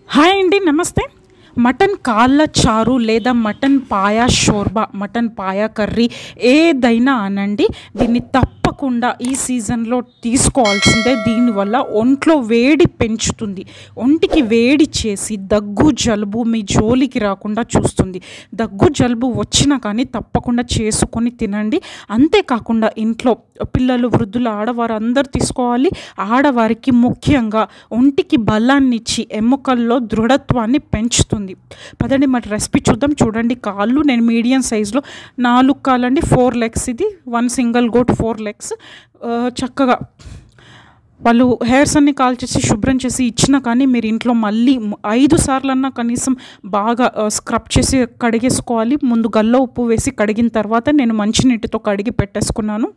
hi అండి నమస్తే mutton కాళ్ళ చారు లేదా mutton paya shorba mutton paya curry ఏదైనా అనండి దీన్ని తప్పకుండా ఈ సీజన్లో తీసుకోవాల్సిందే దీనివల్ల ఒంట్లో వేడి పెంచుతుంది ఒంటికి వేడి చేసి దగ్గు జలుబు మీ జోలికి రాకుండా చూస్తుంది దగ్గు జలుబు వచ్చినా కానీ తప్పకుండా చేసుకొని తినండి అంతేకాకుండా ఇంట్లో పిల్లలు వృద్ధులు ఆడవారు అందరు తీసుకోవాలి ఆడవారికి ముఖ్యంగా ఒంటికి బలాన్ని ఇచ్చి ఎముకల్లో దృఢత్వాన్ని పెంచుతుంది పదండి మరి రెసిపీ చూద్దాం చూడండి కాళ్ళు నేను మీడియం సైజులో నాలుగు కాళ్ళండి ఫోర్ లెగ్స్ ఇది one single goat four legs చక్కగా వాళ్ళు హెయిర్స్ అన్ని కాల్ చేసి శుభ్రం చేసి ఇచ్చినా కానీ మీరు ఇంట్లో మళ్ళీ మ- ఐదు సార్లన్నా కనీసం బాగా స్క్రబ్ చేసి కడిగేసుకోవాలి ముందు గల్ల ఉప్పు వేసి కడిగిన తర్వాత నేను మంచినీటితో కడిగి పెట్టేసుకున్నాను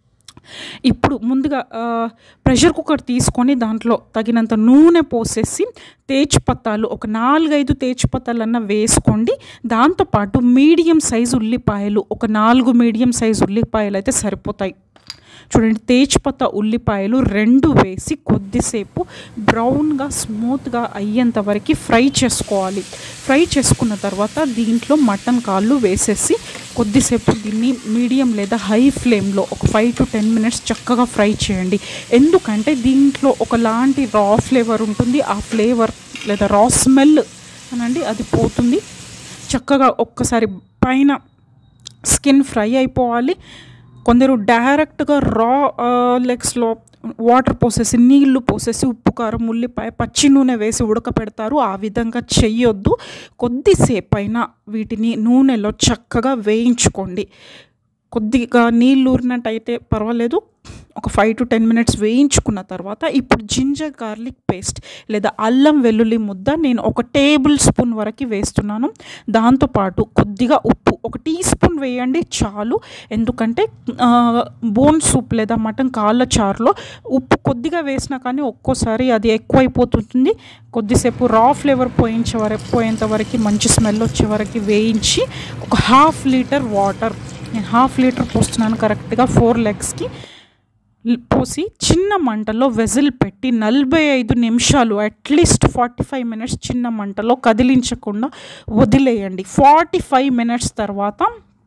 ఇప్పుడు ముందుగా ఆ, ప్రెషర్ కుక్కర్ తీసుకొని దాంట్లో తగినంత నూనె పోసేసి తేజ్పత్తాలు ఒక నాలుగైదు తేజ్పత్తాలన్నా వేసుకోండి దాంతోపాటు మీడియం సైజు ఉల్లిపాయలు ఒక నాలుగు మీడియం సైజు ఉల్లిపాయలు అయితే సరిపోతాయి చూడండి తేజ్పత్త ఉల్లిపాయలు రెండు వేసి కొద్దిసేపు బ్రౌన్గా స్మూత్గా అయ్యేంత వరకు ఫ్రై చేసుకోవాలి ఫ్రై చేసుకున్న తర్వాత దీంట్లో మటన్ కాళ్ళు వేసేసి కొద్దిసేపు దీన్ని మీడియం లేదా హై ఫ్లేమ్లో ఒక ఫైవ్ టు టెన్ మినిట్స్ చక్కగా ఫ్రై చేయండి ఎందుకంటే దీంట్లో ఒకలాంటి రా ఫ్లేవర్ ఉంటుంది ఆ ఫ్లేవర్ లేదా రా స్మెల్ అనండి అది పోతుంది చక్కగా ఒక్కసారి పైన స్కిన్ ఫ్రై అయిపోవాలి కొందరు డైరెక్ట్గా రా లెగ్స్లో వాటర్ పోసేసి నీళ్లు పోసేసి ఉప్పు కారం ఉల్లిపాయ పచ్చి నూనె వేసి ఉడకపెడతారు ఆ విధంగా చెయ్యొద్దు కొద్దిసేపు అయినా వీటిని నూనెలో చక్కగా వేయించుకోండి కొద్దిగా నీళ్ళు ఊరినట్టయితే పర్వాలేదు ఒక ఫైవ్ టు టెన్ మినిట్స్ వేయించుకున్న తర్వాత ఇప్పుడు జింజర్ గార్లిక్ పేస్ట్ లేదా అల్లం వెల్లుల్లి ముద్ద నేను ఒక టేబుల్ స్పూన్ వరకు వేస్తున్నాను దాంతోపాటు కొద్దిగా ఉప్పు ఒక టీ స్పూన్ వేయండి చాలు ఎందుకంటే ఆ, బోన్ సూప్ లేదా మటన్ కాళ్ళ చారులో ఉప్పు కొద్దిగా వేసినా కానీ ఒక్కోసారి అది ఎక్కువైపోతుంది కొద్దిసేపు రా ఫ్లేవర్ పోయించే వరకు పోయేంత వరకు మంచి స్మెల్ వచ్చే వరకు వేయించి ఒక హాఫ్ లీటర్ వాటర్ నేను హాఫ్ లీటర్ పోస్తున్నాను కరెక్ట్గా ఫోర్ లెగ్స్కి ల్- పోసి చిన్న మంటలో వెజిల్ పెట్టి నలభై ఐదు నిమిషాలు అట్లీస్ట్ ఫార్టీ ఫైవ్ మినిట్స్ చిన్న మంటలో కదిలించకుండా వదిలేయండి ఫార్టీ ఫైవ్ మినిట్స్ తర్వాత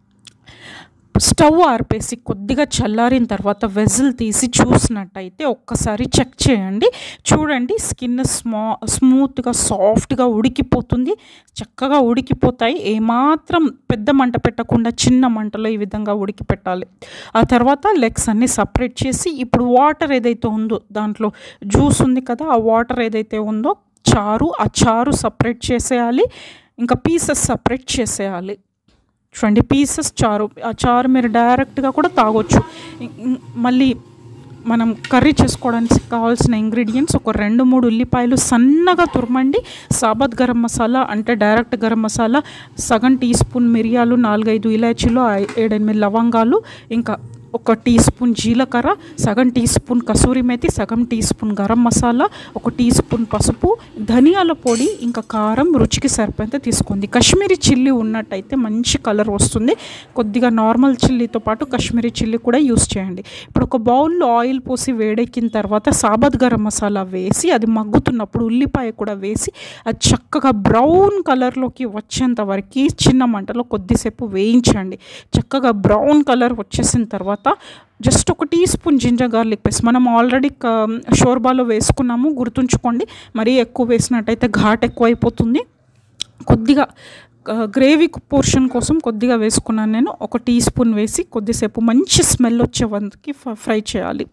స్టవ్ ఆర్పేసి కొద్దిగా చల్లారిన తర్వాత వెజిల్ తీసి చూసినట్టయితే ఒక్కసారి చెక్ చేయండి చూడండి స్కిన్ స్మా స్మూత్గా సాఫ్ట్గా ఉడికిపోతుంది చక్కగా ఉడికిపోతాయి ఏమాత్రం పెద్ద మంట పెట్టకుండా చిన్న మంటలో ఈ విధంగా ఉడికి పెట్టాలి ఆ తర్వాత లెగ్స్ అన్ని సపరేట్ చేసి ఇప్పుడు వాటర్ ఏదైతే ఉందో దాంట్లో జ్యూస్ ఉంది కదా ఆ వాటర్ ఏదైతే ఉందో చారు ఆ చారు సపరేట్ చేసేయాలి ఇంకా పీసెస్ సపరేట్ చేసేయాలి చూడండి పీసెస్ చారు ఆ చారు మీరు డైరెక్ట్గా కూడా తాగొచ్చు ఇం- ఇం- మళ్ళీ మనం కర్రీ చేసుకోవడానికి కావాల్సిన ఇంగ్రీడియంట్స్ ఒక రెండు మూడు ఉల్లిపాయలు సన్నగా తురమండి సాబత్ గరం మసాలా అంటే డైరెక్ట్ గరం మసాలా సగం టీ స్పూన్ మిరియాలు నాలుగైదు ఇలాచీలు ఐ- ఏడెనిమిది లవంగాలు ఇంకా ఒక టీ స్పూన్ జీలకర్ర సగం టీ స్పూన్ కసూరి మేతి సగం టీ స్పూన్ గరం మసాలా ఒక టీ స్పూన్ పసుపు ధనియాల పొడి ఇంకా కారం రుచికి సరిపోయేంత తీసుకోండి కాశ్మీరీ చిల్లీ ఉన్నట్టయితే మంచి కలర్ వస్తుంది కొద్దిగా నార్మల్ చిల్లీతో పాటు కాశ్మీరీ చిల్లీ కూడా యూస్ చేయండి ఇప్పుడు ఒక బౌల్లో ఆయిల్ పోసి వేడెక్కిన తర్వాత సాబత్ గరం మసాలా వేసి అది మగ్గుతున్నప్పుడు ఉల్లిపాయ కూడా వేసి అది చక్కగా బ్రౌన్ కలర్లోకి వచ్చేంత వరకు చిన్న మంటలో కొద్దిసేపు వేయించండి చక్కగా బ్రౌన్ కలర్ వచ్చేసిన తర్వాత జస్ట్ ఒక teaspoon ginger garlic paste మనం ఆల్రెడీ షోర్బాలో వేసుకున్నాము గుర్తుంచుకోండి మరీ ఎక్కువ వేసినట్టయితే ఘాట్ ఎక్కువ అయిపోతుంది కొద్దిగా గ్రేవీ పోర్షన్ కోసం కొద్దిగా వేసుకున్నాను నేను ఒక టీ స్పూన్ వేసి కొద్దిసేపు మంచి స్మెల్ వచ్చే వందకి ఫ్రై చేయాలి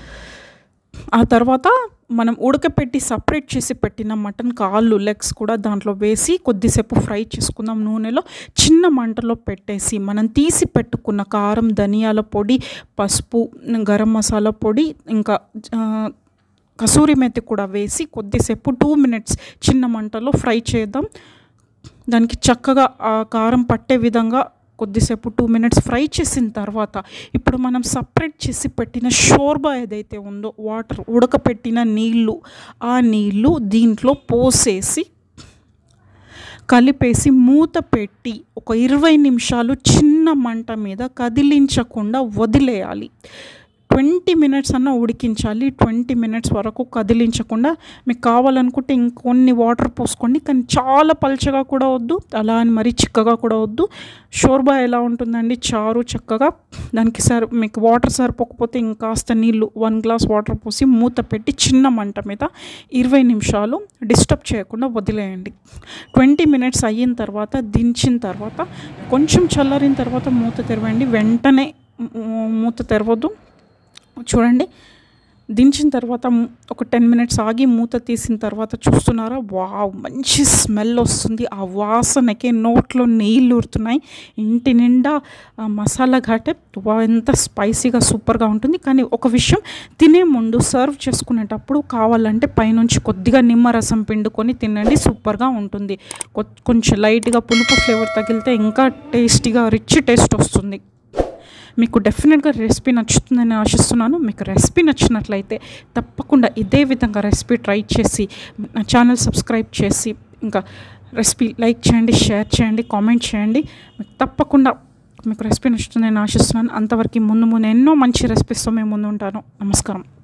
ఆ తర్వాత మనం ఉడకపెట్టి సపరేట్ చేసి పెట్టిన మటన్ కాళ్ళు లెగ్స్ కూడా దాంట్లో వేసి కొద్దిసేపు ఫ్రై చేసుకుందాం నూనెలో చిన్న మంటలో పెట్టేసి మనం తీసి పెట్టుకున్న కారం ధనియాల పొడి పసుపు గరం మసాలా పొడి ఇంకా ఆ, కసూరి మెతి కూడా వేసి కొద్దిసేపు టూ మినిట్స్ చిన్న మంటలో ఫ్రై చేద్దాం దానికి చక్కగా ఆ కారం పట్టే విధంగా కొద్దిసేపు టూ మినిట్స్ ఫ్రై చేసిన తర్వాత ఇప్పుడు మనం సపరేట్ చేసి పెట్టిన షోర్బా ఏదైతే ఉందో వాటర్ ఉడకపెట్టిన నీళ్ళు ఆ నీళ్ళు దీంట్లో పోసేసి కలిపేసి మూత పెట్టి ఒక ఇరవై నిమిషాలు చిన్న మంట మీద కదిలించకుండా వదిలేయాలి ట్వంటీ మినిట్స్ అన్న ఉడికించాలి ట్వంటీ మినిట్స్ వరకు కదిలించకుండా మీకు కావాలనుకుంటే ఇంకొన్ని వాటర్ పోసుకోండి కానీ చాలా పల్చగా కూడా వద్దు అలా అని మరీ చిక్కగా కూడా వద్దు షోర్బా ఎలా ఉంటుందండి చారు చక్కగా దానికి సరి మీకు వాటర్ సరిపోకపోతే ఇంకాస్త నీళ్ళు వన్ గ్లాస్ వాటర్ పోసి మూత పెట్టి చిన్న మంట మీద ఇరవై నిమిషాలు డిస్టర్బ్ చేయకుండా వదిలేయండి ట్వంటీ మినిట్స్ అయిన తర్వాత దించిన తర్వాత కొంచెం చల్లారిన తర్వాత మూత తెరవండి వెంటనే మ్, మూత తెరవద్దు చూడండి దించిన తర్వాత మ్- ఒక టెన్ మినిట్స్ ఆగి మూత తీసిన తర్వాత చూస్తున్నారా వావ్ మంచి స్మెల్ వస్తుంది ఆ వాసనకి నోట్లో నీళ్ళు ఊరుతున్నాయి ఇంటి నిండా ఆ మసాలా ఘాటే వా ఎంత స్పైసీగా సూపర్గా ఉంటుంది కానీ ఒక విషయం తినే ముందు సర్వ్ చేసుకునేటప్పుడు కావాలంటే పైనుంచి కొద్దిగా నిమ్మరసం పిండుకొని తినండి సూపర్గా ఉంటుంది కొ- కొంచెం లైట్గా పులుపు ఫ్లేవర్ తగిలితే ఇంకా టేస్టీగా రిచ్ టేస్ట్ వస్తుంది మీకు డెఫినెట్గా రెసిపీ నచ్చుతుందని ఆశిస్తున్నాను మీకు రెసిపీ నచ్చినట్లయితే తప్పకుండా ఇదే విధంగా రెసిపీ ట్రై చేసి నా ఛానల్ సబ్స్క్రైబ్ చేసి ఇంకా రెసిపీ లైక్ చేయండి షేర్ చేయండి కామెంట్ చేయండి మీకు తప్పకుండా మీకు రెసిపీ నచ్చుతుందని ఆశిస్తున్నాను అంతవరకు ముందు ముందు ఎన్నో మంచి రెసిపీస్తో మేము ముందు ఉంటాను నమస్కారం